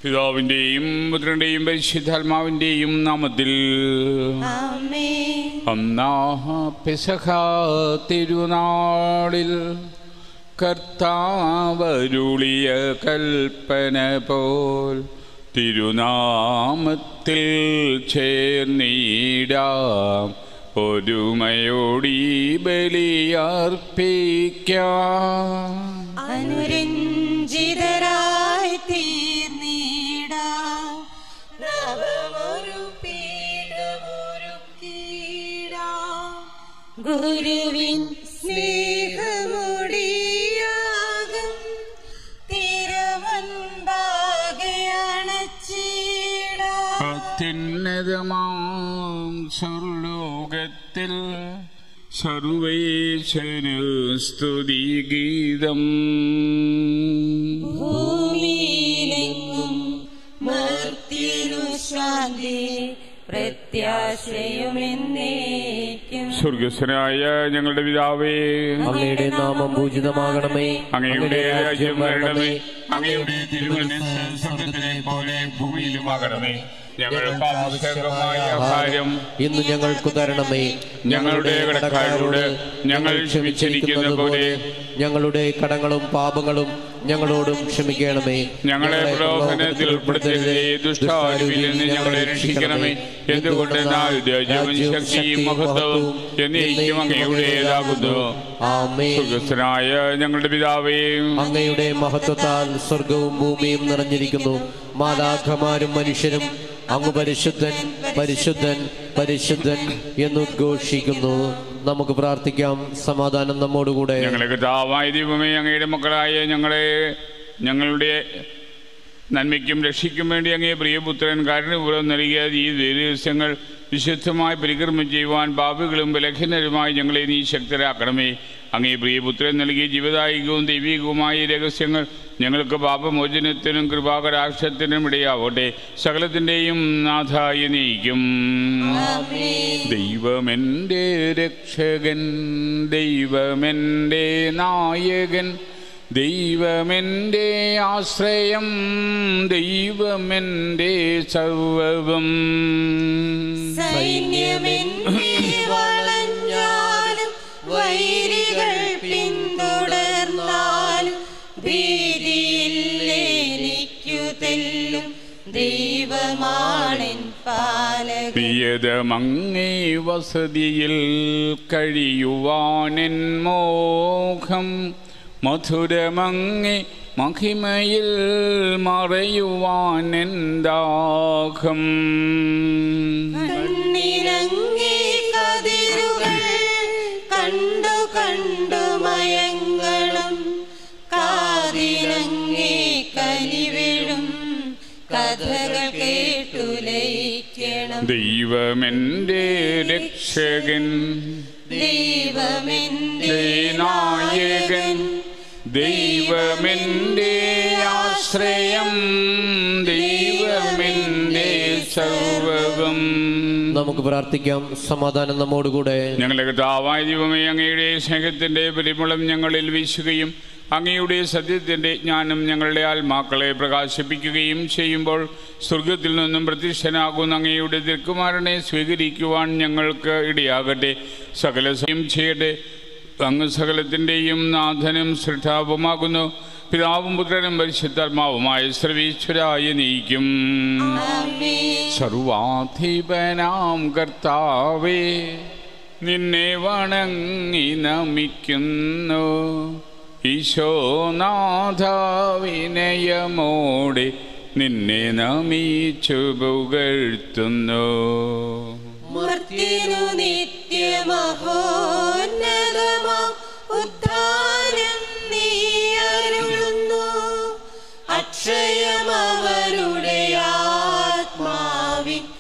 പിതാവിൻ്റെയും പുത്രൻ്റെയും പരിശുദ്ധാത്മാവിൻ്റെയും നാമത്തിൽ ആമേൻ ഒന്നാ പെസഹ തിരുനാളിൽ കർത്താവരുളിയ കൽപ്പന പോൽ തിരുനാമത്തിൽ ചേർന്നിടാം ഒരുമയോടി ബലിയർപ്പിക്കാം അനുരഞ്ജിതരായി തീർന്നിടാം നവമൊരു പീഠമൊരുക്കിടാം ഗുരുവിൻ സ്നേഹമൊടിയാകും തിരുവൻപാകെ അണച്ചിടാം അത്യുന്നതമാം സ്വർലോകത്തിൽ സർവേശന് സ്തുതിഗീതം ഭൂമിയിലെങ്ങും മർത്യനു ശാന്തി പ്രത്യാശയുമെന്നേക്കും സ്വർഗസ്വനായ ഞങ്ങളുടെ പിതാവേ അങ്ങയുടെ നാമം പൂജിതമാകണമേ അങ്ങയുടെ രാജ്യം വരണമേ അങ്ങയുടെ തിരുമനസ് സ്വർഗത്തിലെ പോലെ ഭൂമിയിലുമാകണമേ ഞങ്ങൾക്ക് ആവശ്യകമായ ആഹാരം ഇന്ന് ഞങ്ങൾക്ക് തരണമേ ഞങ്ങളുടെ കടക്കാരോട് ഞങ്ങൾ ക്ഷമിച്ചിരിക്കുന്ന പോലെ ഞങ്ങളുടെ കടങ്ങളും പാപങ്ങളും ഞങ്ങളോടും ക്ഷമിക്കണമേ ഞങ്ങളെ പ്രലോഭനത്തിൽ ഉൾപ്പെടുത്തരുതേ ദുഷ്ടാരുവിൽ നിന്ന് ഞങ്ങളെ രക്ഷിക്കണമേ എന്തുകൊണ്ടെന്നാൽ രാജ്യവും ശക്തിയും മഹത്വവും എന്നേക്കും അങ്ങയുടേതാകുന്നു ആമേ സ്വർഗസ്ഥനായ ഞങ്ങളുടെ പിതാവേ അങ്ങയുടെ മഹത്വത്താൽ സ്വർഗവും ഭൂമിയും നിറഞ്ഞിരിക്കുന്നു മാതാഖമാരും മനുഷ്യരും അങ്ങ് പരിശുദ്ധൻ പരിശുദ്ധൻ പരിശുദ്ധൻ എന്നുദ്ഘോഷിക്കുന്നു നമുക്ക് പ്രാർത്ഥിക്കാം സമാധാനം നമ്മോടുകൂടെ ഞങ്ങളെ കഥാവായ ദൈവമേ അങ്ങയുടെ മക്കളായ ഞങ്ങളെ ഞങ്ങളുടെ നന്മയ്ക്കും രക്ഷയ്ക്കും വേണ്ടി അങ്ങേ പ്രിയപുത്രൻ കാരണപൂർവ്വം നൽകിയ ഈ ദിവസങ്ങൾ വിശുദ്ധമായി പരിക്രമം ചെയ്യുവാൻ പാപികളും ബലഹീനരുമായി ഞങ്ങളെ നീ ശക്തരാക്കണമേ അങ്ങേ പ്രിയപുത്രൻ നൽകിയ ജീവദായികവും ദൈവികവുമായ ഈ രഹസ്യങ്ങൾ ഞങ്ങൾക്ക് പാപമോചനത്തിനും കൃപാകരാക്ഷത്തിനും ഇടയാവട്ടെ സകലത്തിൻ്റെയും നാഥായ നീക്കും ദൈവമെൻ്റെ രക്ഷകൻ ദൈവമെൻ്റെ നായകൻ ദൈവമെൻ്റെ ആശ്രയം ദൈവമെൻ്റെ സർവവും സൈന്യമെന്നെ വളഞ്ഞാലും വൈരികൾ പിന്തുടർന്നാലും ഭീതിയില്ലെനിക്കു തെല്ലും ദൈവമാണെൻ പാലകൻ പ്രിയതമങ്ങേ വസതിയിൽ കഴിയുവാനെൻ മോഹം മധുരമങ്ങേ മഹിമയിൽ മറയുവാനെൻ ദാഹം കണ്ണിനങ്ങേ കതിരുകൾ കണ്ടു കണ്ടു മയങ്ങളും കാതിനങ്ങേ കനിവിഴും കഥകൾ കേട്ടു ലയിക്കണം ദൈവമെൻ്റെ രക്ഷകൻ ദൈവമെന്റെ നായകൻ ദൈവമെൻ്റെ ആശ്രയം ദൈവമെൻ്റെ സർവവും നമുക്ക് പ്രാർത്ഥിക്കാം സമാധാനം നമ്മോടുകൂടെ ഞങ്ങളുടെ കർത്താവായ ദൈവമേ അങ്ങയുടെ സ്നേഹത്തിൻ്റെ പരിമളം ഞങ്ങളിൽ വീശുകയും അങ്ങയുടെ സത്യത്തിൻ്റെ ജ്ഞാനം ഞങ്ങളുടെ ആത്മാക്കളെ പ്രകാശിപ്പിക്കുകയും ചെയ്യുമ്പോൾ സ്വർഗത്തിൽ നിന്നും പ്രത്യക്ഷനാകുന്ന അങ്ങയുടെ തിരുക്കുമാരനെ സ്വീകരിക്കുവാൻ ഞങ്ങൾക്ക് ഇടയാകട്ടെ സകല സ്വയം ചെയ്യട്ടെ അങ്ങ് സകലത്തിൻ്റെയും നാഥനും ശ്രദ്ധാവുമാകുന്നു പിതാവും പുത്രനും പരിശുദ്ധാത്മാവുമായ സർവീശ്വരായ നീക്കും സർവാധിപനാം കർത്താവേ നിന്നെ വണങ്ങി നമിക്കുന്നു ഈശോനാഥ വിനയമോടെ നിന്നെ നമിച്ചു പുകഴ്ത്തുന്നു മർത്യനു നിത്യമഹോന്നതമാം ഉദ്ധാനം നീ അരുളുന്നു അക്ഷയമവരുടെ ആത്മാവിൻ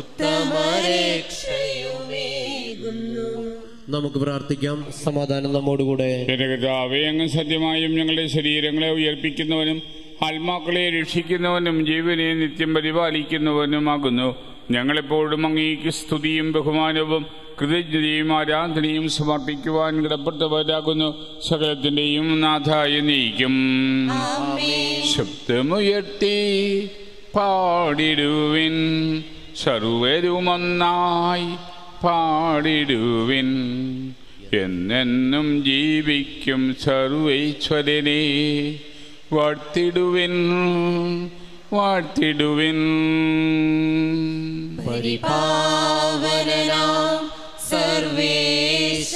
ഉത്തമരക്ഷയുമേകുന്നു നമുക്ക് പ്രാർത്ഥിക്കാം സമാധാനം നമ്മോടുകൂടെ എന്റെ കർത്താവേ അങ്ങ് സത്യമായും ഞങ്ങളുടെ ശരീരങ്ങളെ ഉയർപ്പിക്കുന്നവനും ആത്മാക്കളെ രക്ഷിക്കുന്നവനും ജീവനെ നിത്യം പരിപാലിക്കുന്നവനുമാകുന്നു ഞങ്ങളെപ്പോഴും അങ്ങേക്ക് സ്തുതിയും ബഹുമാനവും കൃതജ്ഞതയും ആരാധനയും സമർപ്പിക്കുവാൻ കിടപ്പെട്ടവരാകുന്നു സകലത്തിന്റെയും നാഥായ നീക്കും ശബ്ദമുയർത്തി പാടിടുവിൻ സർവരുമൊന്നായി പാടിടുവിൻ എന്നെന്നും ജീവിക്കും സർവൈശ്വരനെ വാഴ്ത്തിടുവിൻ വാഴ്ത്തിടുവിൻ പരിപാവനനാം സർവേശ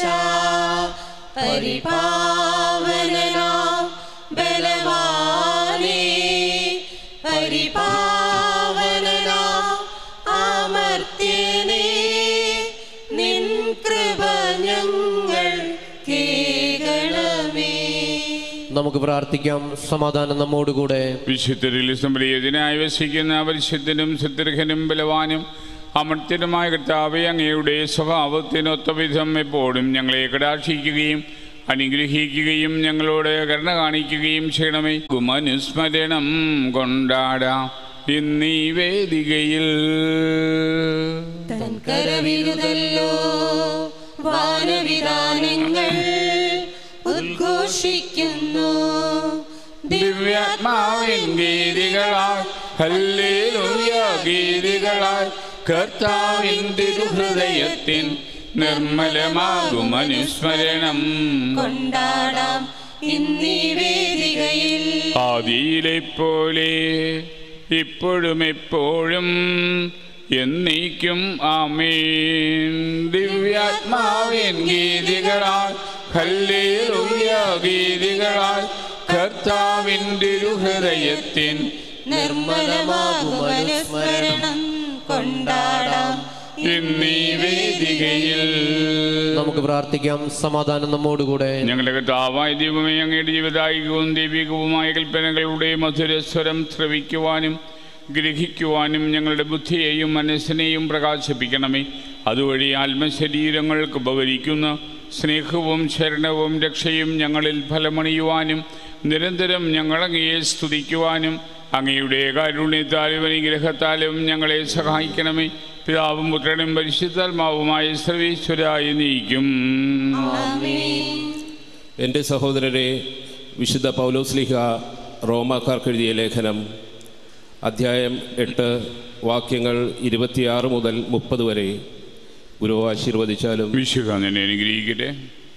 പരിപാവനനാം ബലവാനേ പരിപാവനനാം അമർത്യനേ നിൻ കൃപ ഞങ്ങൾ കേകണമേ നമുക്ക് പ്രാർത്ഥിക്കാം സമാധാനം നമ്മോടുകൂടെ വിശുദ്ധരിൽ സംപ്രിയതിനായി വസിക്കുന്ന പരിശുദ്ധനും സുദീർഘനും ബലവാനും അമർത്യനുമായ കർത്താവെ അങ്ങയുടെ സ്വഭാവത്തിനൊത്ത വിധം എപ്പോഴും ഞങ്ങളെ കടാക്ഷിക്കുകയും അനുഗ്രഹിക്കുകയും ഞങ്ങളോട് കരുണ കാണിക്കുകയും ചെയ്യണമേ ഗുമനുസ്മരണം കൊണ്ടാടാം ഇന്നീ വേദികയിൽ തൻ കരവിരുതല്ലോ വാനവിധാനങ്ങൾ ഉദ്ഘോഷിക്കുന്നു ദിവ്യാത്മാവിൻ ഗീതികളാൽ ഹല്ലേലൂയ ഗീതികളാൽ കർത്താവിൻ തിരുഹൃദയത്തിൻ നിർമ്മലമാകും അനുസ്മരണം കൊണ്ടാടാം ഇന്നീ വേദികയിൽ ആദിയിലെ പോലെ ഇപ്പോഴും എപ്പോഴും എന്നേക്കും ആമേൻ ദിവ്യാത്മാവിൻ ഗീതികളാൽ ഹല്ലേലൂയ ഗീതികളാൽ കർത്താവിൻ തിരുഹൃദയത്തിൻ നിർമ്മലമാകും അനുസ്മരണം കൊണ്ടാടാം എന്നീ വേദികയിൽ നമുക്ക് പ്രാർത്ഥിക്കാം സമാധാനം നമ്മോടുകൂടെ ഞങ്ങളുടെ കർത്താവായ ദൈവമേ അങ്ങയുടെ ജീവദായികവും ദൈവികവുമായ കൽപ്പനകളുടെ മധുരസ്വരം ശ്രവിക്കുവാനും ഗ്രഹിക്കുവാനും ഞങ്ങളുടെ ബുദ്ധിയെയും മനസ്സിനെയും പ്രകാശിപ്പിക്കണമേ അതുവഴി ആത്മശരീരങ്ങൾക്ക് ഉപകരിക്കുന്ന സ്നേഹവും ശരണവും രക്ഷയും ഞങ്ങളിൽ ഫലമണിയുവാനും നിരന്തരം ഞങ്ങളങ്ങയെ സ്തുതിക്കുവാനും അങ്ങയുടെ കാരുണ്യത്താലും അനുഗ്രഹത്താലും ഞങ്ങളെ സഹായിക്കണമേ പിതാവും പുത്രനും പരിശുദ്ധാത്മാവുമായ സർവീശ്വരായി നീക്കും എൻ്റെ സഹോദരരെ വിശുദ്ധ പൗലോസ്ലിഹ റോമാക്കാർക്കെഴുതിയ ലേഖനം അധ്യായം എട്ട് വാക്യങ്ങൾ ഇരുപത്തിയാറ് മുതൽ മുപ്പത് വരെ ഗുരു ആശീർവദിച്ചാലും വിശുഖ നിന്നെ അനുഗ്രഹിക്കട്ടെ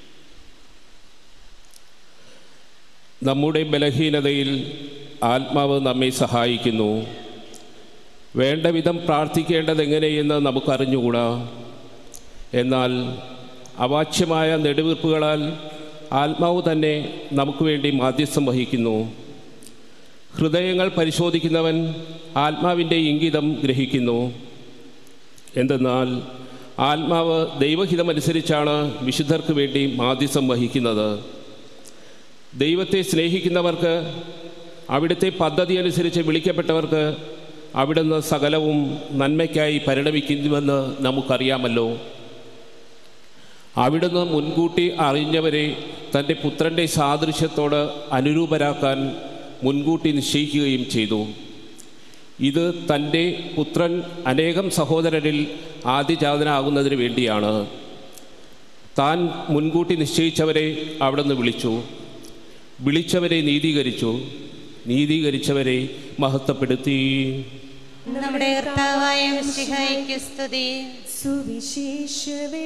നമ്മുടെ ബലഹീനതയിൽ ആത്മാവ് നമ്മെ സഹായിക്കുന്നു വേണ്ട വിധം പ്രാർത്ഥിക്കേണ്ടത് എങ്ങനെയെന്ന് നമുക്കറിഞ്ഞുകൂടാ എന്നാൽ അവാച്യമായ നെടുവീർപ്പുകളാൽ ആത്മാവ് തന്നെ നമുക്ക് വേണ്ടി മാധ്യസ്ഥം വഹിക്കുന്നു ഹൃദയങ്ങൾ പരിശോധിക്കുന്നവൻ ആത്മാവിൻ്റെ ഇംഗിതം ഗ്രഹിക്കുന്നു എന്തെന്നാൽ ആത്മാവ് ദൈവഹിതമനുസരിച്ചാണ് വിശുദ്ധർക്ക് വേണ്ടി മാധ്യസ്ഥം വഹിക്കുന്നത് ദൈവത്തെ സ്നേഹിക്കുന്നവർക്ക് അവിടുത്തെ പദ്ധതി അനുസരിച്ച് വിളിക്കപ്പെട്ടവർക്ക് അവിടുന്ന് സകലവും നന്മയ്ക്കായി പരിണമിക്കുന്നുവെന്ന് നമുക്കറിയാമല്ലോ അവിടുന്ന് മുൻകൂട്ടി അറിഞ്ഞവരെ തൻ്റെ പുത്രൻ്റെ സാദൃശ്യത്തോട് അനുരൂപരാക്കാൻ മുൻകൂട്ടി നിശ്ചയിക്കുകയും ചെയ്തു ഇത് തൻ്റെ പുത്രൻ അനേകം സഹോദരരിൽ ആദ്യജാതനാകുന്നതിന് വേണ്ടിയാണ് താൻ മുൻകൂട്ടി നിശ്ചയിച്ചവരെ അവിടുന്ന് വിളിച്ചു വിളിച്ചവരെ നീതീകരിച്ചു നീതീകരിച്ചവരെ മഹത്വപ്പെടുത്തി നമ്മുടെ കർത്താവായ മിശിഹായ്ക്ക് സ്തുതി സുവിശേഷ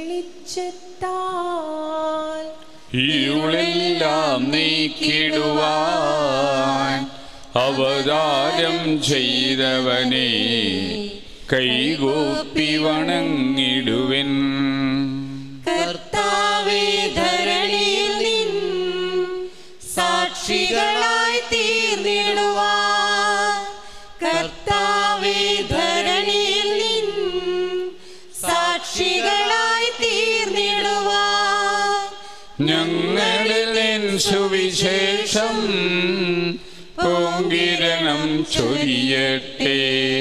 വെളിച്ചത്താൽ ഇരുളെല്ലാം നീക്കിടുവാൻ അവതാരം ചെയ്തവനെ കൈകൂപ്പി വണങ്ങിടുവൻ കർത്താവേ ധരണിയിൽ നിൻ സാക്ഷികളായി തീർന്നിടുവാൻ കർത്താവേ ധരണിയിൽ നിൻ സാക്ഷികളായി തീർന്നിടുവാൻ ഞങ്ങളിൽ നിൻ സുവിശേഷം പൊങ്കിരണം ചൊരിയട്ടെ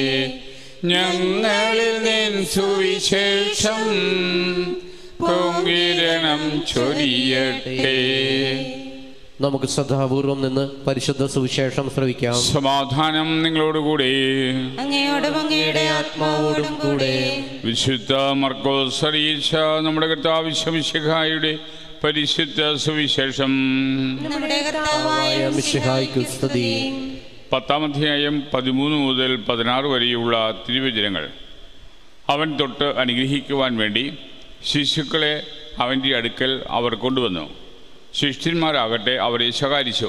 ഞങ്ങളിൽ നിൻ സുവിശേഷം പൊങ്കിരണം ചൊരിയട്ടെ നമുക്ക് ശ്രദ്ധാപൂർവം നിന്ന് പരിശുദ്ധ സുവിശേഷം ശ്രവിക്കാം സമാധാനം നിങ്ങളോടുകൂടെ അങ്ങയോടും അങ്ങയുടെ ആത്മാവോടും കൂടെ വിശുദ്ധ മർക്കോസ് അറിയിച്ച നമ്മുടെ കർത്താവ് ശമിശിഖായുടെ പരിശുദ്ധ സുവിശേഷം നമ്മുടെ കർത്താവായ മിശിഹായ്ക്ക് സ്തുതി പത്താം അധ്യായം പതിമൂന്ന് മുതൽ പതിനാറ് വരെയുള്ള തിരുവചനങ്ങൾ അവൻ തൊട്ട് അനുഗ്രഹിക്കുവാൻ വേണ്ടി ശിശുക്കളെ അവൻ്റെ അടുക്കൽ അവർ കൊണ്ടുവന്നു ശിഷ്യന്മാരാകട്ടെ അവരെ ശകാരിച്ചു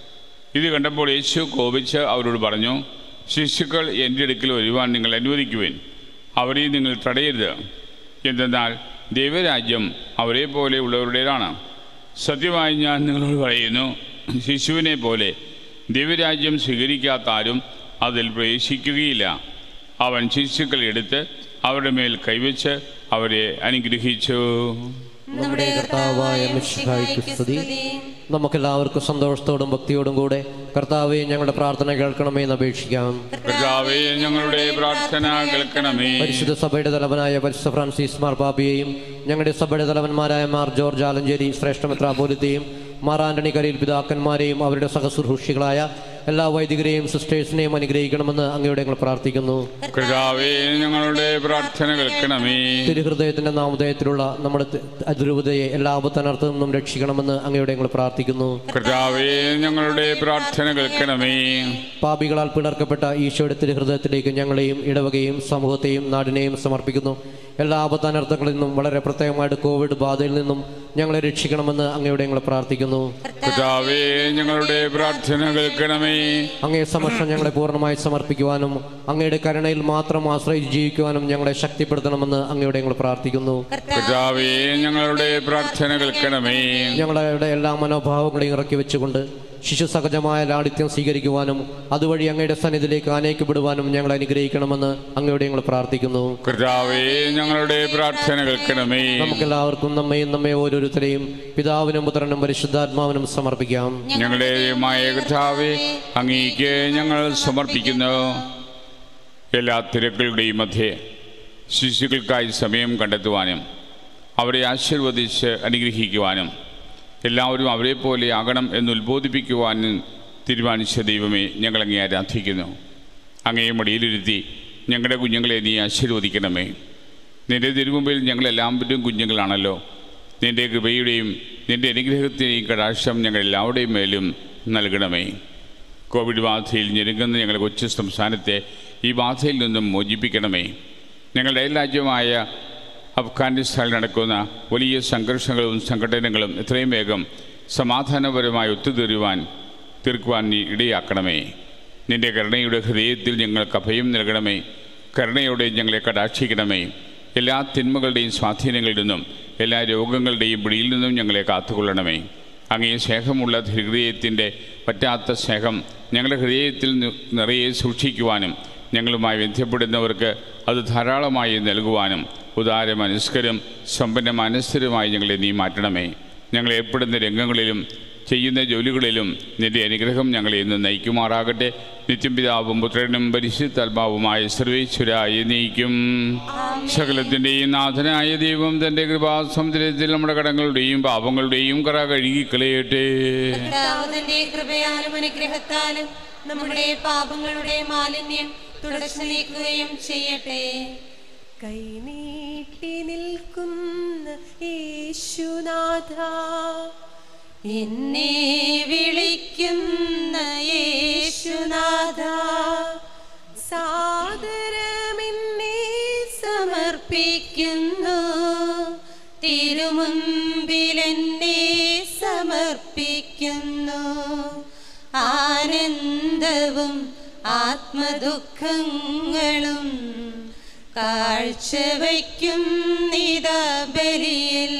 ഇത് കണ്ടപ്പോൾ യേശു കോപിച്ച് അവരോട് പറഞ്ഞു ശിശുക്കൾ എൻ്റെ അടുക്കൽ വരുവാൻ നിങ്ങൾ അനുവദിക്കുവേൻ അവരെ നിങ്ങൾ തടയരുത് എന്തെന്നാൽ ദൈവരാജ്യം അവരെ പോലെ ഉള്ളവരുടേതാണ് സത്യമായി ഞാൻ നിങ്ങളോട് പറയുന്നു ശിശുവിനെ പോലെ ദൈവരാജ്യം സ്വീകരിക്കാത്ത ആരും അതിൽ പ്രവേശിക്കുകയില്ല അവൻ ശിശുക്കളെ എടുത്ത് അവരുടെ മേൽ കൈവച്ച് അവരെ അനുഗ്രഹിച്ചു നമ്മുടെ കർത്താവായ മിശിഹായ്ക്ക് സ്തുതി നമുക്കെല്ലാവർക്കും സന്തോഷത്തോടും ഭക്തിയോടും കൂടെ കർത്താവെ ഞങ്ങളുടെ പ്രാർത്ഥന കേൾക്കണമേ എന്ന് അപേക്ഷിക്കാം കർത്താവേ ഞങ്ങളുടെ പ്രാർത്ഥന കേൾക്കണമേ പരിശുദ്ധ സഭയുടെ തലവനായ പരിശുദ്ധ ഫ്രാൻസിസ് മാർ പാപ്പിയെയും ഞങ്ങളുടെ സഭയുടെ തലവന്മാരായ മാർ ജോർജ് ആലഞ്ചേരി ശ്രേഷ്ഠ മെത്രാപോലിത്തെയും മാർ ആന്റണി കരയിൽ പിതാക്കന്മാരെയും അവരുടെ സഹസുഹൃഷികളായ എല്ലാ വൈദികരെയും സിസ്റ്റേഴ്സിനെയും അനുഗ്രഹിക്കണമെന്ന് അങ്ങയോട് ഞങ്ങൾ പ്രാർത്ഥിക്കുന്നു കർത്താവേ ഞങ്ങളുടെ പ്രാർത്ഥന കേൾക്കണമേ തിരുഹൃദയത്തിന്റെ നാമധേയത്തിലുള്ള നമ്മുടെ തി- അതിരൂപതയെ എല്ലാ ആപത്തനർത്ഥത്തിൽ നിന്നും രക്ഷിക്കണമെന്ന് അങ്ങയോട് ഞങ്ങൾ പ്രാർത്ഥിക്കുന്നു കർത്താവേ ഞങ്ങളുടെ പ്രാർത്ഥന കേൾക്കണമേ പാപികളാൽ പിളർക്കപ്പെട്ട ഈശോയുടെ തിരുഹൃദയത്തിലേക്ക് ഞങ്ങളെയും ഇടവകയും സമൂഹത്തെയും നാടിനെയും സമർപ്പിക്കുന്നു എല്ലാ ആപത്തനർത്ഥങ്ങളിൽ നിന്നും വളരെ പ്രത്യേകമായിട്ട് കോവിഡ് ബാധയിൽ നിന്നും ഞങ്ങളെ രക്ഷിക്കണമെന്ന് അങ്ങയോട് ഞങ്ങൾ പ്രാർത്ഥിക്കുന്നു കർത്താവേ ഞങ്ങളുടെ പ്രാർത്ഥന കേൾക്കണമേ അങ്ങേ സമക്ഷം ഞങ്ങളെ പൂർണ്ണമായി സമർപ്പിക്കുവാനും അങ്ങയുടെ കരുണയിൽ മാത്രം ആശ്രയിച്ച് ജീവിക്കുവാനും ഞങ്ങളെ ശക്തിപ്പെടുത്തണമെന്ന് അങ്ങയോട് ഞങ്ങൾ പ്രാർത്ഥിക്കുന്നു കർത്താവേ ഞങ്ങളുടെ പ്രാർത്ഥന കേൾക്കണമേ ഞങ്ങളുടെ എല്ലാ മനോഭാവങ്ങളെയും ഇറക്കി വെച്ചുകൊണ്ട് ശിശു സഹജമായ ലാളിത്യം സ്വീകരിക്കുവാനും അതുവഴി അങ്ങയുടെ സന്നിധിയിലേക്ക് ആനയിക്കപ്പെടുവാനും ഞങ്ങൾ അനുഗ്രഹിക്കണമെന്ന് അങ്ങയോട് ഞങ്ങൾ പ്രാർത്ഥിക്കുന്നു കർത്താവേ ഞങ്ങളുടെ പ്രാർത്ഥന കേൾക്കണമേ നമുക്കെല്ലാവർക്കും നമ്മയും നമ്മെ ഓരോരുത്തരെയും പിതാവിനും പുത്രനും പരിശുദ്ധാത്മാവിനും സമർപ്പിക്കാം ഞങ്ങളുടെ ദൈവമായ കർത്താവേ അങ്ങേക്ക് ഞങ്ങൾ സമർപ്പിക്കുന്നു എല്ലാ തിരക്കുകളുടെയും മധ്യേ ശിശുക്കൾക്കായി സമയം കണ്ടെത്തുവാനും അവരെ ആശീർവദിച്ച് അനുഗ്രഹിക്കുവാനും എല്ലാവരും അവരെ പോലെ ആകണം എന്ന് ഉത്ബോധിപ്പിക്കുവാനും തീരുമാനിച്ച ദൈവമേ ഞങ്ങളങ്ങേ ആരാധിക്കുന്നു അങ്ങയെ മടിയിലിരുത്തി ഞങ്ങളുടെ കുഞ്ഞുങ്ങളെ നീ ആശീർവദിക്കണമേ നിന്റെ തിരുമുമ്പിൽ ഞങ്ങളെല്ലാവരും കുഞ്ഞുങ്ങളാണല്ലോ നിന്റെ കൃപയുടെയും നിന്റെ അനുഗ്രഹത്തിൻ്റെയും കടാക്ഷം ഞങ്ങൾ എല്ലാവരുടെയും മേലും നൽകണമേ കോവിഡ് ബാധയിൽ ഞെരുങ്ങുന്ന ഞങ്ങളുടെ കൊച്ചു സംസ്ഥാനത്തെ ഈ ബാധയിൽ നിന്നും മോചിപ്പിക്കണമേ ഞങ്ങളുടെ അയൽരാജ്യമായ അഫ്ഗാനിസ്ഥാനിൽ നടക്കുന്ന വലിയ സംഘർഷങ്ങളും സംഘടനകളും എത്രയും വേഗം സമാധാനപരമായി ഒത്തുതീരുവാൻ തീർക്കുവാൻ നീ ഇടയാക്കണമേ നിന്റെ കരുണയുടെ ഹൃദയത്തിൽ ഞങ്ങൾക്ക് അഭയം നൽകണമേ കരുണയോടെ ഞങ്ങളെ കടാക്ഷിക്കണമേ എല്ലാ തിന്മകളുടെയും സ്വാധീനങ്ങളിൽ നിന്നും എല്ലാ രോഗങ്ങളുടെയും പിടിയിൽ നിന്നും ഞങ്ങളെ കാത്തുകൊള്ളണമേ അങ്ങേ സ്നേഹമുള്ള ഹൃദയത്തിൻ്റെ പറ്റാത്ത സ്നേഹം ഞങ്ങളുടെ ഹൃദയത്തിൽ നി- നിറയെ സൂക്ഷിക്കുവാനും ഞങ്ങളുമായി ബന്ധപ്പെടുന്നവർക്ക് അത് ധാരാളമായി നൽകുവാനും ഉദാര മനസ്കരും സമ്പന്ന മനസ്കരുമായി ഞങ്ങളെ നീ മാറ്റണമേ ഞങ്ങൾ ഏർപ്പെടുന്ന രംഗങ്ങളിലും ചെയ്യുന്ന ജോലികളിലും നിന്റെ അനുഗ്രഹം ഞങ്ങളെ ഇന്ന് നയിക്കുമാറാകട്ടെ നിത്യം പിതാവും പുത്രനും പരിശുദ്ധാത്മാവുമായ സർവേശ്വരായ നീക്കും സകലത്തിൻ്റെയും നാഥനായ ദൈവം തൻ്റെ കൃപാസമുദ്രത്തിൽ നമ്മുടെ കടങ്ങളുടെയും പാപങ്ങളുടെയും കറ കഴുകിക്കളയട്ടെ കർത്താവിന്റെ കൃപയാലും അനുഗ്രഹത്താലും നമ്മുടെ പാപങ്ങളുടെ മാലിന്യം തുടച്ചു നീക്കുകയും ചെയ്യട്ടെ കൈനീട്ടി നിൽക്കുന്ന യേശുനാഥ എന്നെ വിളിക്കുന്ന യേശുനാഥ സാദരമെന്നെ സമർപ്പിക്കുന്നു തിരുമുമ്പിലെന്നെ സമർപ്പിക്കുന്നു ആനന്ദവും ആത്മദുഃഖങ്ങളും കാഴ്ചവയ്ക്കും നിതബലിയിൽ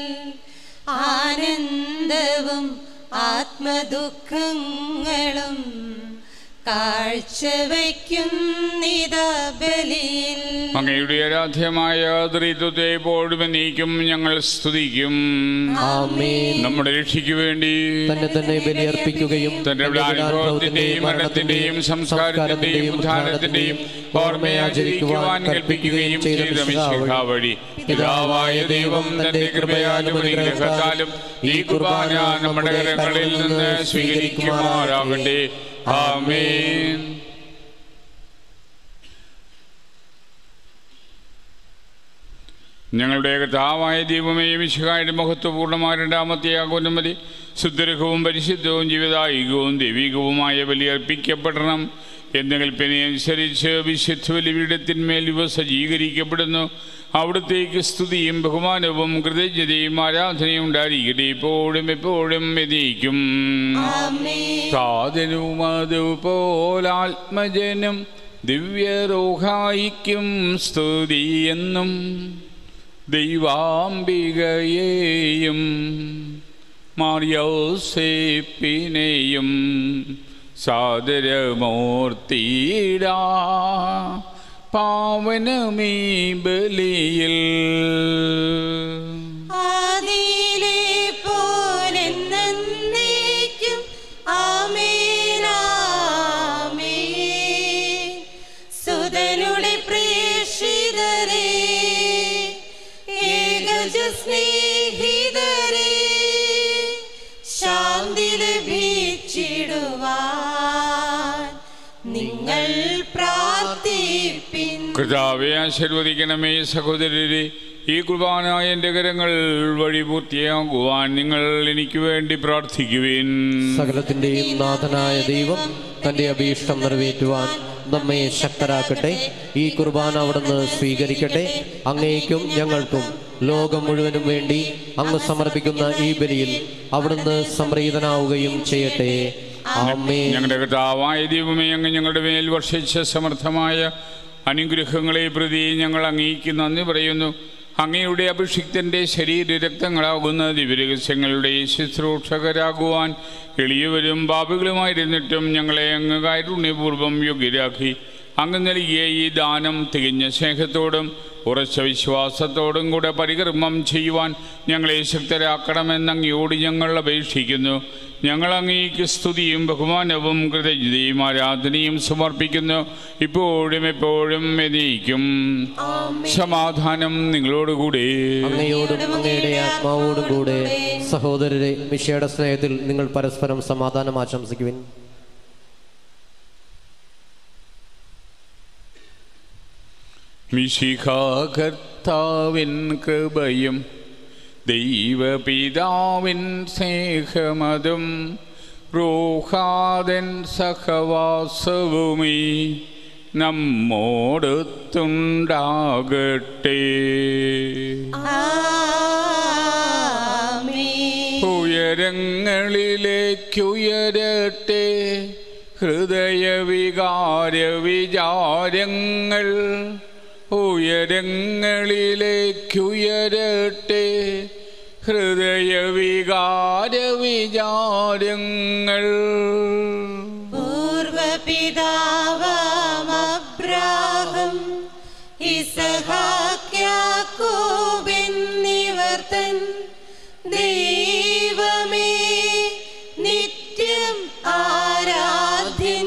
ആനന്ദവും ആത്മദുഃഖങ്ങളും കാഴ്ചവയ്ക്കും നിതബലിയിൽ അങ്ങയുടെ ആരാധ്യമായ ത്രിത്വത്തെ എപ്പോഴും നീക്കും ഞങ്ങൾ സ്തുതിക്കും ആമേൻ നമ്മുടെ രക്ഷയ്ക്ക് വേണ്ടി തന്നെ തന്നെ ബലിയർപ്പിക്കുകയും തന്റെ അനുഭവത്തിന്റെയും മരണത്തിന്റെയും സംസ്കാരത്തിന്റെയും ഉദ്ധാനത്തിന്റെയും ഓർമ്മയാചരിക്കുവാൻ കൽപ്പിക്കുകയും ചെയ്ത മിശിഹ വഴി പിതാവായ ദൈവം തന്റെ കൃപയാലും അനുഗ്രഹത്താലും ഈ കുർബാന നമ്മുടെ കരങ്ങളിൽ നിന്ന് സ്വീകരിക്കുമാറാകട്ടെ ആമേൻ ഞങ്ങളുടെ കർത്താവായ ദൈവമേ വിശുഖായുടെ മഹത്വപൂർണ്ണമായ രണ്ടാമത്തെ ആഗോന്നമതി സുദീർഘവും പരിശുദ്ധവും ജീവിതായികവും ദൈവികവുമായ ബലി അർപ്പിക്കപ്പെടണം എന്ന കൽപ്പനയനുസരിച്ച് വിശുദ്ധ ബലിപീഠത്തിന്മേൽ ഇവ സജ്ജീകരിക്കപ്പെടുന്നു അവിടത്തേക്ക് സ്തുതിയും ബഹുമാനവും കൃതജ്ഞതയും ആരാധനയും ഉണ്ടായിരിക്കട്ടെ ഇപ്പോഴും എപ്പോഴും എതിക്കും സാധനവും അതുപോലാത്മജനം ദിവ്യരോഹായിക്കും സ്തുതി എന്നും ദൈവാംബികയെയും മാറിയോസേപ്പിനെയും സാദരമൂർത്തിയിടാ പാവനമീ ബലിയിൽ ആദിയിലെ പോലെ എന്നേക്കും ആമേനാമേൻ. സുതനുടെ പ്രേക്ഷിതരേ ഏകജ സ്നേഹിതരേ ശാന്തി ലഭിച്ചിടുവാൻ നിങ്ങൾ പ്രാർത്ഥിപ്പിൻ കർത്താവെ ആശീർവദിക്കണമേ സഹോദരരെ ഈ കുർബാന എൻ്റെ കരങ്ങൾ വഴി പൂർത്തിയാകുവാൻ നിങ്ങൾ എനിക്ക് വേണ്ടി പ്രാർത്ഥിക്കുവിൻ സകലത്തിന്റെയും നാഥനായ ദൈവം തന്റെ അഭീഷ്ടം നിറവേറ്റുവാൻ നമ്മെ ശക്തരാക്കട്ടെ ഈ കുർബാന അവിടുന്ന് സ്വീകരിക്കട്ടെ അങ്ങേക്കും ഞങ്ങൾക്കും ലോകം മുഴുവനും വേണ്ടി അങ്ങ് സമർപ്പിക്കുന്ന ഈ ബലിയിൽ അവിടുന്ന് സംപ്രീതനാവുകയും ചെയ്യട്ടെ ആമേ ഞങ്ങളുടെ കർത്താവായ ദൈവമേ അങ്ങ് ഞങ്ങളുടെ മേൽ വർഷിച്ച സമർത്ഥമായ അനുഗ്രഹങ്ങളെ പ്രതി ഞങ്ങൾ അങ്ങേക്ക് നന്ദി പറയുന്നു അങ്ങയുടെ അഭിഷിക്തന്റെ ശരീര രക്തങ്ങളാകുന്ന ദിവ്യരഹസ്യങ്ങളുടെ ശുശ്രൂഷകരാകുവാൻ എളിയവരും പാപികളുമായിരുന്നിട്ടും ഞങ്ങളെ അങ്ങ് കാരുണ്യപൂർവ്വം യോഗ്യരാക്കി അങ്ങ് നൽകിയ ഈ ദാനം തികഞ്ഞ സ്നേഹത്തോടും ഉറച്ച വിശ്വാസത്തോടും കൂടെ പരികർമ്മം ചെയ്യുവാൻ ഞങ്ങളെ ശക്തരാക്കണമെന്ന് അങ്ങയോട് ഞങ്ങൾ അപേക്ഷിക്കുന്നു ഞങ്ങൾ അങ്ങേക്ക് സ്തുതിയും ബഹുമാനവും കൃതജ്ഞതയും ആരാധനയും സമർപ്പിക്കുന്നു ഇപ്പോഴും എപ്പോഴും എന്നേക്കും സമാധാനം നിങ്ങളോടുകൂടെ അങ്ങയോടും അങ്ങയുടെ ആത്മാവോടും കൂടെ സഹോദരരെ മിഷയുടെ സ്നേഹത്തിൽ നിങ്ങൾ പരസ്പരം സമാധാനം ആശംസിക്കുവിൻ മിശിഖാകർത്താവിൻ കൃപയും ദൈവപിതാവിൻ സ്നേഹമതും റോഹാദൻ സഹവാസവുമീ നമ്മോടൊത്തുണ്ടാകട്ടെ ആമേൻ ഉയരങ്ങളിലേക്കുയരട്ടെ ഹൃദയവികാര വിചാരങ്ങൾ ഉയരങ്ങളിലേക്കുയരട്ടെ ഹൃദയവികാര വിചാരങ്ങൾ പൂർവപിതാവാം അബ്രാഹം ഇസഹാക്യാക്കോബ് എന്നിവർ തൻ ദൈവമേ നിത്യം ആരാധ്യൻ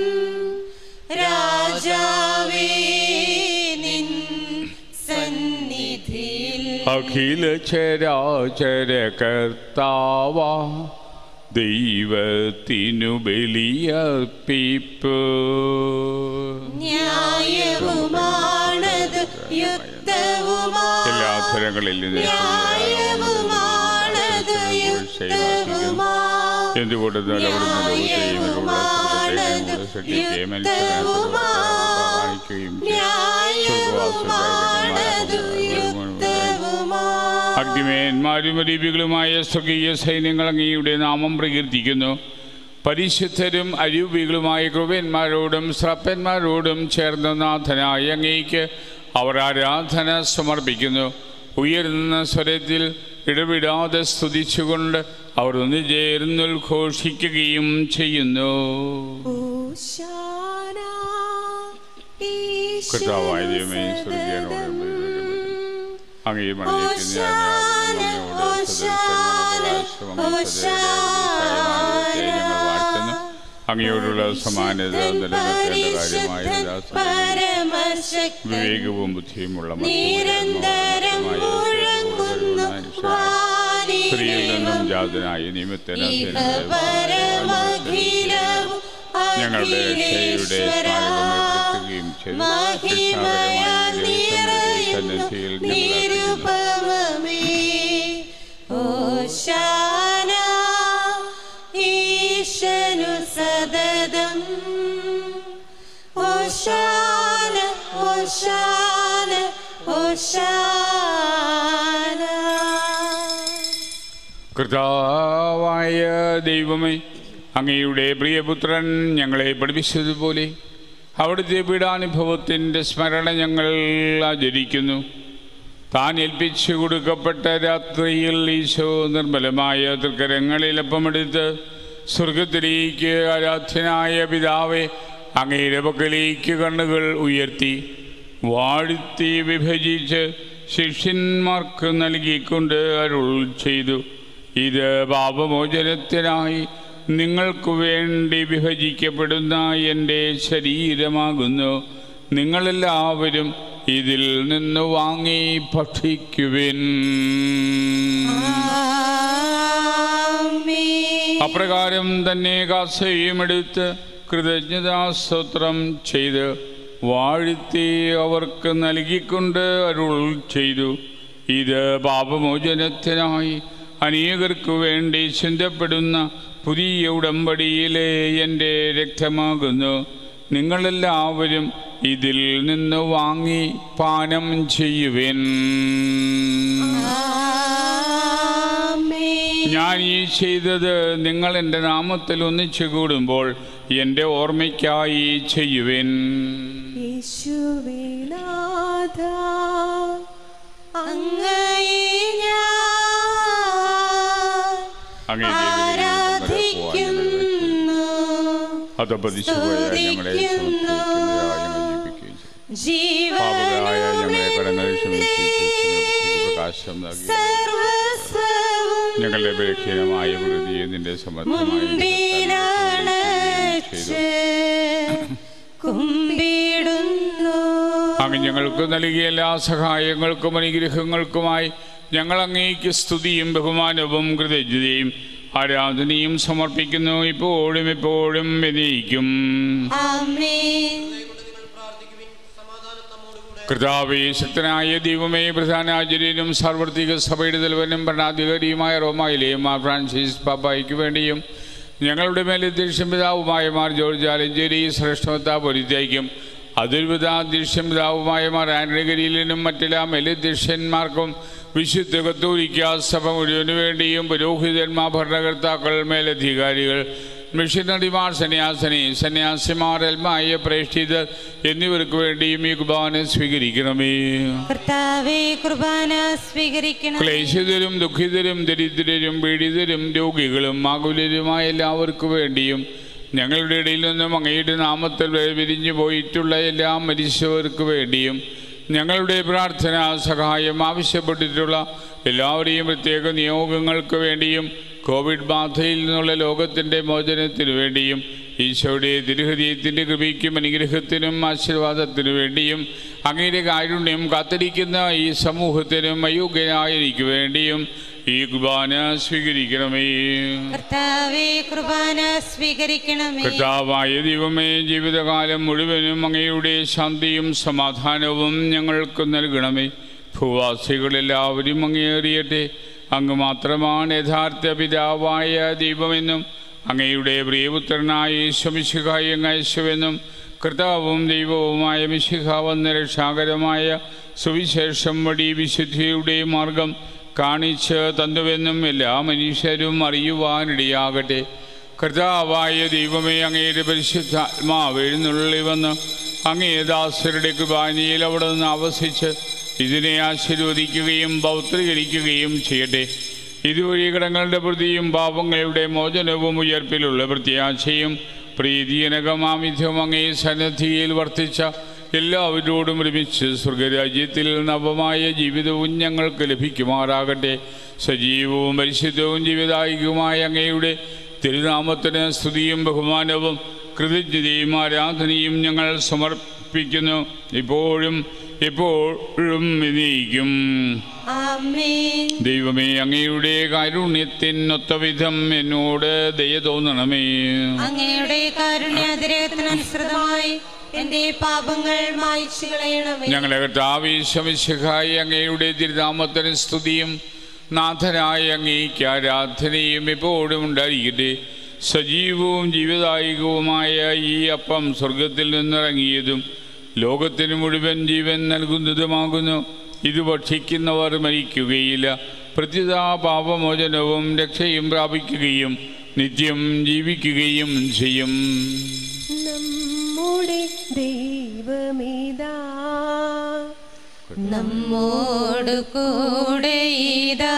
രാജാവേ നിൻ സന്നിധിയിൽ അഖില ചരാചര കർത്താവ ദൈവത്തിനു ബലിയർപ്പിപ്പ് ന്യായവുമാണത് യുക്തവുമാ എല്ലാ അധരങ്ങളിൽ നിന്ന് ന്യായവുമാണത് യുക്തവുമാ എന്തുകൊണ്ട് ന്യായവുമാണത് യുക്തവുമാ അഗ്നിമേന്മാരും അരീപികളുമായ സ്വർഗീയ സൈന്യങ്ങൾ അങ്ങയുടെ നാമം പ്രകീർത്തിക്കുന്നു പരിശുദ്ധരും അരൂപികളുമായ കൃപന്മാരോടും ശ്രപ്പന്മാരോടും ചേർന്ന നാഥനായ അങ്ങേക്ക് അവർ ആരാധന സമർപ്പിക്കുന്നു ഉയർന്ന സ്വരത്തിൽ ഇടവിടാതെ സ്തുതിച്ചുകൊണ്ട് അവർ ഒന്ന് ചേർന്നുദ്ഘോഷിക്കുകയും ചെയ്യുന്നു ഓശാന കർത്താവായ ദൈവമേ, സ്വർഗ്ഗീയനോടും അങ്ങേ ഓശാന, ഓശാന, ഞങ്ങൾ വാഴ്ത്തുന്നു അങ്ങയോടുള്ള സമാനത നിലനിർത്തേണ്ട കാര്യമായ പരമശക്തൻ വിവേകവും ബുദ്ധിയുമുള്ള നിരന്തരം മുഴങ്ങുന്നു സ്ത്രീയിൽ നിന്നും വാനിലും ജാതനായ നിമിത്തന പരമഖിലവും ഞങ്ങളുടെ രക്ഷയുടെ സ്മാരകം ഏർപ്പെടുത്തുകയും ചെയ്തു. രക്ഷാകരമായ ദിവസം സന്നിധിയിൽ ഞങ്ങൾ അർപ്പിക്കുന്നു. നിരുപമമേ ഓശാന ഈശനു സദതം ഓശാന ഓശാന ഓശാന കർത്താവായ ദൈവമേ അങ്ങയുടെ പ്രിയപുത്രൻ ഞങ്ങളെ പഠിപ്പിച്ചതുപോലെ അവിടുത്തെ പീഡാനുഭവത്തിൻ്റെ സ്മരണ ഞങ്ങൾ ആചരിക്കുന്നു താൻ ഏൽപ്പിച്ചു കൊടുക്കപ്പെട്ട രാത്രിയിൽ ഈശോ നിർമ്മലമായ തൃക്കരങ്ങളിൽ അപ്പമെടുത്ത് സ്വർഗത്തിലേക്ക് ആരാധ്യനായ പിതാവെ അങ്ങയുടെ പക്കലേക്ക് കണ്ണുകൾ ഉയർത്തി വാഴ്ത്തി വിഭജിച്ച് ശിഷ്യന്മാർക്ക് നൽകിക്കൊണ്ട് അരുൾ ചെയ്തു ഇത് പാപമോചനത്തിനായി നിങ്ങൾക്ക് വേണ്ടി വിഭജിക്കപ്പെടുന്ന എൻ്റെ ശരീരമാകുന്നു നിങ്ങളെല്ലാവരും ഇതിൽ നിന്ന് വാങ്ങി ഭക്ഷിക്കുവിൻ ആമേൻ അപ്രകാരം തന്നെ കാസയും എടുത്ത് കൃതജ്ഞതാസ്തോത്രം ചെയ്ത് വാഴ്ത്തി അവർക്ക് നൽകിക്കൊണ്ട് അരുൾ ചെയ്തു ഇത് പാപമോചനത്തിനായി അനേകർക്ക് വേണ്ടി ചിന്തപ്പെടുന്ന പുതിയ ഉടമ്പടിയിലെ എൻ്റെ രക്തമാകുന്നു നിങ്ങളെല്ലാവരും ഇതിൽ നിന്ന് വാങ്ങി പാനം ചെയ്യുവിൻ ആമേൻ ഞാൻ ഈ ചെയ്തത് നിങ്ങൾ എൻ്റെ നാമത്തിൽ ഒന്നിച്ചു കൂടുമ്പോൾ എൻ്റെ ഓർമ്മയ്ക്കായി ചെയ്യുവിൻ യേശുവേ നാഥ അങ്ങയെ ഞാൻ അങ്ങേ ആരാധിക്കുന്നു അതപതിച്ചുപോയ ഞങ്ങളെ സ്തുതിക്കുന്നു. പാപകരായ ഞങ്ങളെ ജീവനും കടങ്ങൾ ക്ഷമിച്ച് പ്രകാശം നൽകി സർവസ്വവും ഞങ്ങളുടെ ബലഹീനമായ പ്രകൃതിയെ നിന്റെ സമർത്ഥമായ മുമ്പിലണച്ച് കുമ്പിടുന്നു അങ്ങ് ഞങ്ങൾക്ക് നൽകിയ എല്ലാ സഹായങ്ങൾക്കും അനുഗ്രഹങ്ങൾക്കുമായി ഞങ്ങൾ അങ്ങേക്ക് സ്തുതിയും ബഹുമാനവും കൃതജ്ഞതയും ആരാധനയും സമർപ്പിക്കുന്നു ഇപ്പോഴും എപ്പോഴും വിനയിക്കും ആമേൻ കർത്താവേ ശക്തനായ ദൈവമേ പ്രധാനാചാര്യനും സാർവത്രിക സഭയുടെ തലവനും ഭരണാധികാരിയുമായ റോമായിലെ മാർ ഫ്രാൻസിസ് പാപ്പായ്ക്ക് വേണ്ടിയും ഞങ്ങളുടെ മേലധ്യക്ഷൻ പിതാവുമായ മാർ ജോർജ് ആലഞ്ചേരി ശ്രേഷ്ഠമത്ത പൊരുത്തേക്കും അതിർവിധാധ്യക്ഷൻ പിതാവുമായ മാർ ആന്റണികരിയിലും മറ്റെല്ലാ മേലധ്യക്ഷന്മാർക്കും വിശുദ്ധ കത്തോലിക്ക സഭ മുഴുവനു വേണ്ടിയും പുരോഹിതന്മാർ ഭരണകർത്താക്കൾ മേലധികാരികൾ മിഷനറിമാർ സന്യാസിനി സന്യാസിമാർ എൽമായ പ്രേക്ഷിതർ എന്നിവർക്ക് വേണ്ടിയും ഈ കുർബാന സ്വീകരിക്കണമേ കർത്താവേ കുർബാന സ്വീകരിക്കണം ക്ലേശിതരും ദുഃഖിതരും ദരിദ്രരും പീഡിതരും രോഗികളും ആകുലരുമായ എല്ലാവർക്കും വേണ്ടിയും ഞങ്ങളുടെ ഇടയിൽ നിന്നും അങ്ങയുടെ നാമത്തിൽ വിരിഞ്ഞു പോയിട്ടുള്ള എല്ലാ മരിച്ചവർക്ക് വേണ്ടിയും ഞങ്ങളുടെ പ്രാർത്ഥന സഹായം ആവശ്യപ്പെട്ടിട്ടുള്ള എല്ലാവരെയും പ്രത്യേക നിയോഗങ്ങൾക്ക് വേണ്ടിയും കോവിഡ് ബാധയിൽ നിന്നുള്ള ലോകത്തിൻ്റെ മോചനത്തിനു വേണ്ടിയും ഈശോയുടെ തിരുഹൃദയത്തിൻ്റെ കൃപയ്ക്കും അനുഗ്രഹത്തിനും ആശീർവാദത്തിനു വേണ്ടിയും അങ്ങയുടെ കാരുണ്യം കാത്തിരിക്കുന്ന ഈ സമൂഹത്തിനും അയോഗ്യനായ എനിക്ക് വേണ്ടിയും ഈ കുർബാന സ്വീകരിക്കണമേ കർത്താവേ കുർബാന സ്വീകരിക്കണമേ കർത്താവായ ദൈവമേ ജീവിതകാലം മുഴുവനും അങ്ങയുടെ ശാന്തിയും സമാധാനവും ഞങ്ങൾക്ക് നൽകണമേ ഭൂവാസികളെല്ലാവരും അങ്ങേറിയട്ടെ അങ്ങ് മാത്രമാണ് യഥാർത്ഥ പിതാവായ ദൈവമെന്നും അങ്ങയുടെ പ്രിയപുത്രനായ ഈശ്വമിശിഹായി അങ്ങ് അയച്ചുവെന്നും കർത്താവും ദൈവവുമായ മിശിഹ വന്ന രക്ഷാകരമായ സുവിശേഷം വഴി വിശുദ്ധിയുടെ മാർഗം കാണിച്ച് തന്നുവെന്നും എല്ലാ മനുഷ്യരും അറിയുവാനിടയാകട്ടെ കർത്താവായ ദൈവമേ അങ്ങയുടെ പരിശുദ്ധാത്മാവ് എഴുന്നള്ളി വന്ന് അങ്ങേ ദാസരുടെ കൃപാനിയിൽ അവിടെ നിന്ന് ആവസിച്ച് ഇതിനെ ആശീർവദിക്കുകയും പൗത്രീകരിക്കുകയും ചെയ്യട്ടെ ഇതുവഴി കടങ്ങളുടെ പ്രതിയും പാപങ്ങളുടെ മോചനവും ഉയർപ്പിലുള്ള പ്രത്യാശയും പ്രീതിയനകമാമിഥ്യം അങ്ങേ സന്നദ്ധിയിൽ വർത്തിച്ച എല്ലാവരോടും ഒരുമിച്ച് സ്വർഗരാജ്യത്തിൽ നവമായ ജീവിതവും ഞങ്ങൾക്ക് ലഭിക്കുമാറാകട്ടെ സജീവവും പരിശുദ്ധവും ജീവിതായികവുമായ അങ്ങയുടെ തിരുനാമത്തിന് സ്തുതിയും ബഹുമാനവും കൃതജ്ഞതയും ആരാധനയും ഞങ്ങൾ സമർപ്പിക്കുന്നു ഇപ്പോഴും എപ്പോഴും വിനയിക്കും ആമേൻ ദൈവമേ അങ്ങയുടെ കാരുണ്യത്തിനൊത്ത വിധം എന്നോട് ദയ തോന്നണമേ അങ്ങയുടെ കാരുണ്യാതിരേകത്തിനനുസൃതമായി എന്റെ പാപങ്ങൾ മായ്ച്ചു കളയണമേ ഞങ്ങളെ കർത്താവിശമിശിഹായി അങ്ങയുടെ തിരുനാമത്തിന് സ്തുതിയും നാഥനായ അങ്ങേക്ക് ആരാധനയും എപ്പോഴും ഉണ്ടായിരിക്കട്ടെ സജീവവും ജീവദായകവുമായ ഈ അപ്പം സ്വർഗത്തിൽ നിന്നിറങ്ങിയതും ലോകത്തിന് മുഴുവൻ ജീവൻ നൽകുന്നതുമാകുന്നു ഇത് ഭക്ഷിക്കുന്നവർ മരിക്കുകയില്ല പ്രത്യുതാ പാപമോചനവും രക്ഷയും പ്രാപിക്കുകയും നിത്യം ജീവിക്കുകയും ചെയ്യും നമ്മുടെ ദൈവമേതാ നമ്മോട് കൂടെ ഇതാ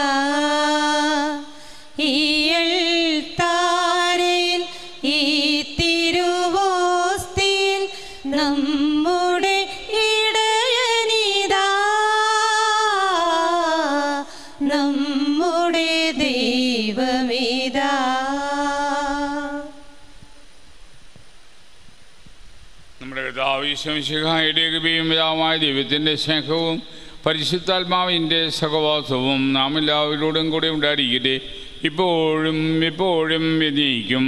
ഈയൽ താരയിൽ ഈ തിരുവോസ്തിയിൽ നമ്മുടെ ഇടയനിതാ നമ്മുടെ ദൈവമിതാ നമ്മുടെ കർത്താവിശ്വമിശിഹായുടെ കൃപയും പിതാവായ ദൈവത്തിൻ്റെ സ്നേഹവും പരിശുദ്ധാത്മാവിൻ്റെ സഹവാസവും നാം എല്ലാവരോടും കൂടെ ഉണ്ടായിരിക്കട്ടെ ഇപ്പോഴും എപ്പോഴും എന്നേക്കും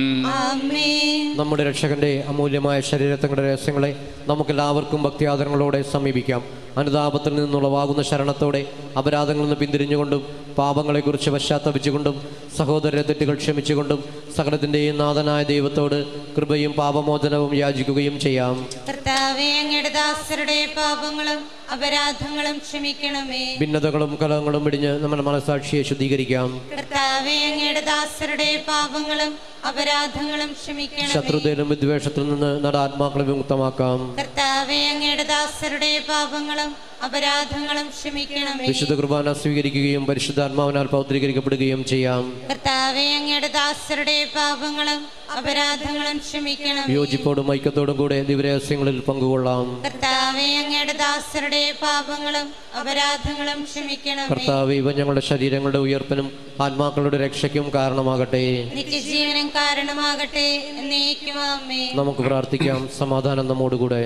ആമേൻ നമ്മുടെ രക്ഷകന്റെ അമൂല്യമായ ശരീരത്തങ്ങളുടെ രഹസ്യങ്ങളെ നമുക്കെല്ലാവർക്കും ഭക്തിയാദരങ്ങളോടെ സമീപിക്കാം അനുതാപത്തിൽ നിന്നുളവാകുന്ന ശരണത്തോടെ അപരാധങ്ങളിൽ നിന്ന് പിന്തിരിഞ്ഞുകൊണ്ടും പാപങ്ങളെക്കുറിച്ച് പശ്ചാത്തപിച്ചുകൊണ്ടും സഹോദര തെറ്റുകൾ ക്ഷമിച്ചുകൊണ്ടും സകലത്തിൻ്റെയും നാഥനായ ദൈവത്തോട് കൃപയും പാപമോചനവും യാചിക്കുകയും ചെയ്യാം കർത്താവെ അങ്ങയുടെ ദാസരുടെ പാപങ്ങളും അപരാധങ്ങളും ക്ഷമിക്കണമേ ഭിന്നതകളും കലഹങ്ങളും ഇടിഞ്ഞ് നമ്മുടെ മനസാക്ഷിയെ ശുദ്ധീകരിക്കാം കർത്താവെ അങ്ങയുടെ ദാസരുടെ പാപങ്ങളും അപരാധങ്ങളും ക്ഷമിക്കണമേ ശത്രുതയിലും വിദ്വേഷത്തിൽ നിന്ന് നട ആത്മാക്കളെ വിമുക്തമാക്കാം കർത്താവെ അങ്ങയുടെ ദാസരുടെ പാപങ്ങളും അപരാധങ്ങളും ക്ഷമിക്കണമേ വിശുദ്ധ കുർബാന സ്വീകരിക്കുകയും പരിശുദ്ധാത്മാവിനാൽ പൗത്രീകരിക്കപ്പെടുകയും ചെയ്യാം കർത്താവെ അങ്ങയുടെ ദാസരുടെ പാപങ്ങളും അപരാധങ്ങളും ക്ഷമിക്കണമേ യോജിപ്പോടും ഐക്യത്തോടും കൂടെ ദിവരഹസ്യങ്ങളിൽ പങ്കുകൊള്ളാം കർത്താവെ അങ്ങയുടെ ദാസരുടെ പാപങ്ങളും അപരാധങ്ങളും ക്ഷമിക്കണമേ കർത്താവ് ഇവ ഞങ്ങളുടെ ശരീരങ്ങളുടെ ഉയർപ്പിനും ആത്മാക്കളുടെ രക്ഷയ്ക്കും കാരണമാകട്ടെ നിത്യജീവനം കാരണമാകട്ടെ എന്നേക്കും അമ്മേ നമുക്ക് പ്രാർത്ഥിക്കാം സമാധാനം നമ്മോടുകൂടെ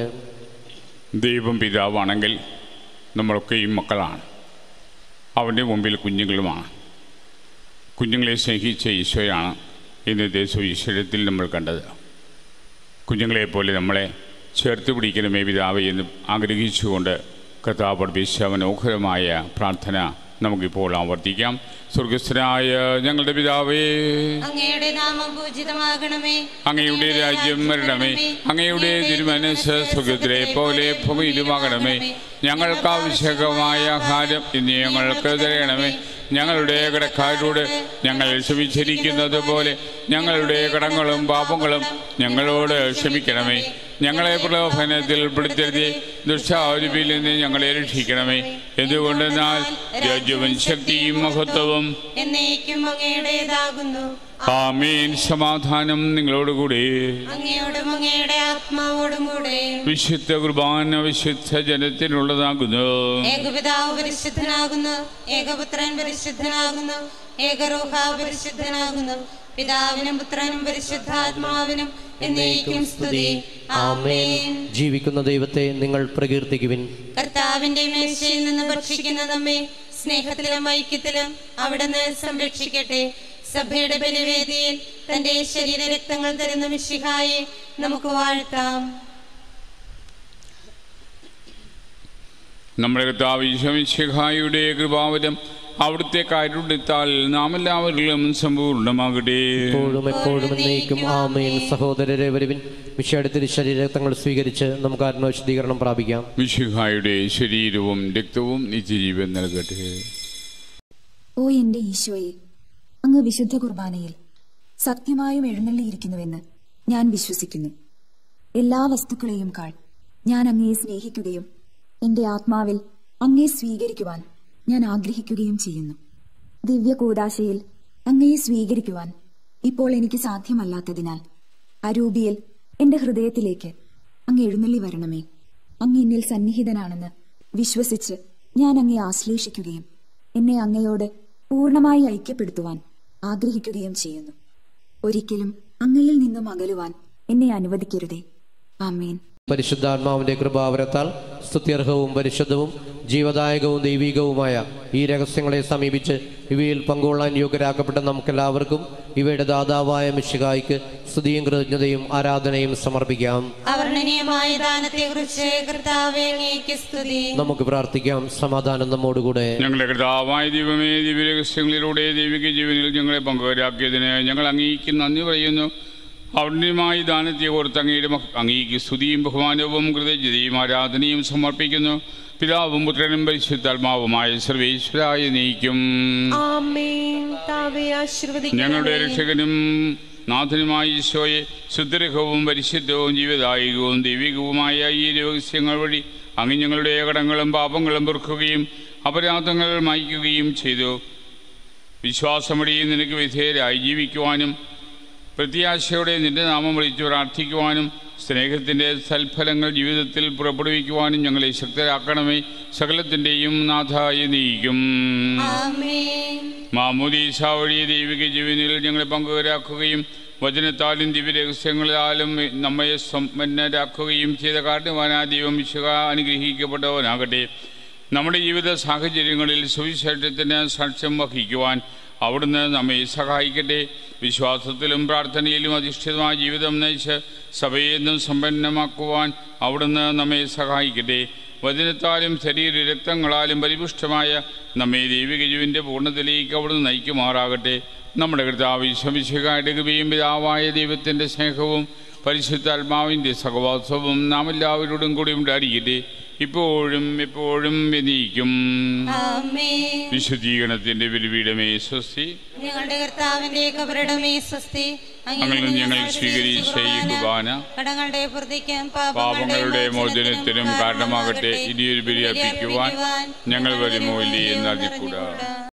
ദൈവം പിതാവാണെങ്കിൽ നമ്മളൊക്കെയും മക്കളാണ് അവൻ്റെ മുമ്പിൽ കുഞ്ഞുങ്ങളുമാണ് കുഞ്ഞുങ്ങളെ സ്നേഹിച്ച ഈശോയാണ് ഇന്നത്തെ സുവിശേഷത്തിൽ നമ്മൾ കണ്ടത് കുഞ്ഞുങ്ങളെപ്പോലെ നമ്മളെ ചേർത്ത് പിടിക്കണമേ പിതാവേ എന്ന് ആഗ്രഹിച്ചുകൊണ്ട് കർത്താവ് പഠിപ്പിച്ച മനോഹരമായ പ്രാർത്ഥന നമുക്കിപ്പോൾ ആവർത്തിക്കാം സ്വർഗസ്ഥനായ ഞങ്ങളുടെ പിതാവേ അങ്ങയുടെ നാമം പൂജിതമാകണമേ അങ്ങയുടെ രാജ്യം വരണമേ അങ്ങയുടെ തിരുമനസ് സുഖത്തിലെ പോലെ ഭൂമിയിലുമാകണമേ ഞങ്ങൾക്ക് ആവശ്യകമായ ആഹാരം ഇന്ന് ഞങ്ങൾക്ക് തരണമേ ഞങ്ങളുടെ കടക്കാരോട് ഞങ്ങൾ ക്ഷമിച്ചിരിക്കുന്നത് പോലെ ഞങ്ങളുടെ കടങ്ങളും പാപങ്ങളും ഞങ്ങളോട് ക്ഷമിക്കണമേ ഞങ്ങളെ പ്രലോഭനത്തിൽ ഉൾപ്പെടുത്തരുതേ ദുഷ്ടാരൂപിയിൽ നിന്ന് ഞങ്ങളെ രക്ഷിക്കണമേ എന്തുകൊണ്ടെന്നാൽ രാജ്യവും ശക്തിയും മഹത്വവും എന്നേക്കും അങ്ങയുടേതാകുന്നു ആമീൻ സമാധാനം നിങ്ങളോടുകൂടി അങ്ങയോടും അങ്ങയുടെ ആത്മാവോടും കൂടെ വിശുദ്ധ കുർബാന വിശുദ്ധ ജനത്തിനുള്ളതാകുന്നു ഏകപിതാവ് പരിശുദ്ധനാകുന്നു ഏകപുത്രൻ പരിശുദ്ധനാകുന്നു ഏകറൂഹ പരിശുദ്ധനാകുന്നു പിതാവിനും പുത്രനും പരിശുദ്ധാത്മാവിനും എന്നേക്കും സ്തുതി ആമേൻ ജീവിക്കുന്ന ദൈവത്തെ നിങ്ങൾ പ്രകീർത്തിക്കുവിൻ കർത്താവിന്റെ മേശയിൽ നിന്ന് ഭക്ഷിക്കുന്ന നമ്മെ സ്നേഹത്തിലും ഐക്യത്തിലും അവിടുന്ന് സംരക്ഷിക്കട്ടെ സഭയുടെ ബലിവേദിയിൽ തന്റെ ശരീര രക്തങ്ങൾ തരുന്ന മിശിഹായെ നമുക്ക് വാഴ്ത്താം നമ്മുടെ കർത്താവ് ഈശോമിശിഹായുടെ കൃപാവരം അവിടുത്തെ കാരുണ്യത്താൽ നാം എല്ലാവരിലും സമ്പൂർണ്ണമാകട്ടെ എപ്പോഴും എപ്പോഴും എന്നേക്കും ആമേൻ സഹോദരരെ വരുവിൻ വിഷയുടെ തിരുശരീരത്തങ്ങൾ സ്വീകരിച്ച് നമുക്ക് ആത്മവിശദീകരണം പ്രാപിക്കാം മിശിഹായുടെ ശരീരവും രക്തവും നിത്യജീവൻ നൽകട്ടെ ഓ എന്റെ ഈശോയെ അങ്ങ് വിശുദ്ധ കുർബാനയിൽ സത്യമായും എഴുന്നള്ളിയിരിക്കുന്നുവെന്ന് ഞാൻ വിശ്വസിക്കുന്നു എല്ലാ വസ്തുക്കളെയും കാൾ ഞാൻ അങ്ങയെ സ്നേഹിക്കുകയും എന്റെ ആത്മാവിൽ അങ്ങയെ സ്വീകരിക്കുവാൻ ഞാൻ ആഗ്രഹിക്കുകയും ചെയ്യുന്നു ദിവ്യ കൂദാശയിൽ അങ്ങയെ സ്വീകരിക്കുവാൻ ഇപ്പോൾ എനിക്ക് സാധ്യമല്ലാത്തതിനാൽ അരൂപിയിൽ എന്റെ ഹൃദയത്തിലേക്ക് അങ്ങ് എഴുന്നള്ളി വരണമേ അങ്ങ് എന്നിൽ സന്നിഹിതനാണെന്ന് വിശ്വസിച്ച് ഞാൻ അങ്ങയെ ആശ്ലേഷിക്കുകയും എന്നെ അങ്ങയോട് പൂർണ്ണമായി ഐക്യപ്പെടുത്തുവാൻ ആഗ്രഹിക്കുകയും ചെയ്യുന്നു ഒരിക്കലും അങ്ങയിൽ നിന്നും അകലുവാൻ എന്നെ അനുവദിക്കരുതേ ആമേൻ പരിശുദ്ധാത്മാവിന്റെ കൃപാവരത്താൽ സ്തുത്യർഹവും പരിശുദ്ധവും ജീവദായകവും ദൈവികവുമായ ഈ രഹസ്യങ്ങളെ സമീപിച്ച് ഇവയിൽ പങ്കുകൊള്ളാൻ യോഗ്യരാക്കപ്പെട്ട നമുക്കെല്ലാവർക്കും ഇവയുടെ ദാതാവായ മിശികായ്ക്ക് സ്തുതിയും കൃതജ്ഞതയും ആരാധനയും സമർപ്പിക്കാം അവർണ്ണനീയമായ ദാനത്തെ കുറിച്ച് കർത്താവെ അങ്ങേക്ക് സ്തുതി നമുക്ക് പ്രാർത്ഥിക്കാം സമാധാനം നമ്മോടുകൂടെ ഞങ്ങളുടെ കർത്താവായ ദൈവമേ ദിവ്യരഹസ്യങ്ങളിലൂടെ ദൈവിക ജീവനിൽ ഞങ്ങളെ പങ്കുവരാക്കിയതിന് ഞങ്ങൾ അങ്ങേക്ക് നന്ദി പറയുന്നു അവിടുന്യമായി ദാനത്തെ ഓർത്ത് അങ്ങയുടെ മക്ക- അങ്ങേക്ക് സ്തുതിയും ബഹുമാനവും കൃതജ്ഞതയും ആരാധനയും സമർപ്പിക്കുന്നു പിതാവും പുത്രനും പരിശുദ്ധാത്മാവുമായ സർവേശ്വരായ നീക്കും ആമേൻ താവേ ആശീർവദിക്കണമേ. ഞങ്ങളുടെ രക്ഷകനും നാഥനുമായ ഈശോയെ ശുദ്ധരഹവും പരിശുദ്ധവും ജീവദായകവും ദൈവികവുമായ ഈ രഹസ്യങ്ങൾ വഴി അങ്ങ് ഞങ്ങളുടെ കടങ്ങളും പാപങ്ങളും പൊറുക്കുകയും അപരാധങ്ങൾ മായ്ക്കുകയും ചെയ്തു വിശ്വാസം വഴി നിനക്ക് വിധേയരായി ജീവിക്കുവാനും പ്രത്യാശയോടെ നിന്റെ നാമം വിളിച്ച് പ്രാർത്ഥിക്കുവാനും സ്നേഹത്തിൻ്റെ സൽഫലങ്ങൾ ജീവിതത്തിൽ പുറപ്പെടുവിക്കുവാനും ഞങ്ങളെ ശക്തരാക്കണമേ സകലത്തിൻ്റെയും നാഥായി നീക്കും ആമേൻ മാമോദീസ വഴി ദൈവിക ജീവനിൽ ഞങ്ങളെ പങ്കുവരാക്കുകയും വചനത്താലും ദിവ്യരഹസ്യങ്ങളാലും നമ്മെ സമ്പന്നരാക്കുകയും ചെയ്ത കാരണവാനാ ദൈവം വിശുക അനുഗ്രഹിക്കപ്പെട്ടവനാകട്ടെ നമ്മുടെ ജീവിത സാഹചര്യങ്ങളിൽ സുവിശേഷത്തിന് സാക്ഷ്യം വഹിക്കുവാൻ അവിടുന്ന് നമ്മെ സഹായിക്കട്ടെ വിശ്വാസത്തിലും പ്രാർത്ഥനയിലും അധിഷ്ഠിതമായ ജീവിതം നയിച്ച് സഭയെ എന്നും സമ്പന്നമാക്കുവാൻ അവിടുന്ന് നമ്മെ സഹായിക്കട്ടെ വചനത്താലും ശരീര രക്തങ്ങളാലും പരിപുഷ്ടമായ നമ്മെ ദൈവിക ജീവന്റെ പൂർണ്ണത്തിലേക്ക് അവിടുന്ന് നയിക്കുമാറാകട്ടെ നമ്മുടെ കർത്താവ് വിശ്വമിശുകാരുടെ കൃപയും പിതാവായ ദൈവത്തിൻ്റെ സ്നേഹവും പരിശുദ്ധാത്മാവിൻ്റെ സഹവാസവും നാം എല്ലാവരോടും കൂടി ഉണ്ടായിരിക്കട്ടെ ഇപ്പോഴും എപ്പോഴും വിനയിക്കും ആമേൻ വിശുദ്ധീകരണത്തിൻ്റെ വിരുവീടമേ സ്വസ്തി ഞങ്ങളുടെ കർത്താവിന്റെ കബറിടമേ സ്വസ്തി അങ്ങനെ ഞങ്ങൾ സ്വീകരിച്ച ഈ കുർബാന കടങ്ങളുടെ പ്രതിക്കും പാപങ്ങളുടെ മോചനത്തിനും കാരണമാകട്ടെ ഇനിയൊരു ബലി അർപ്പിക്കുവാൻ ഞങ്ങൾ വരുമോ ഇല്ലേ എന്ന് അറിഞ്ഞുകൂടാ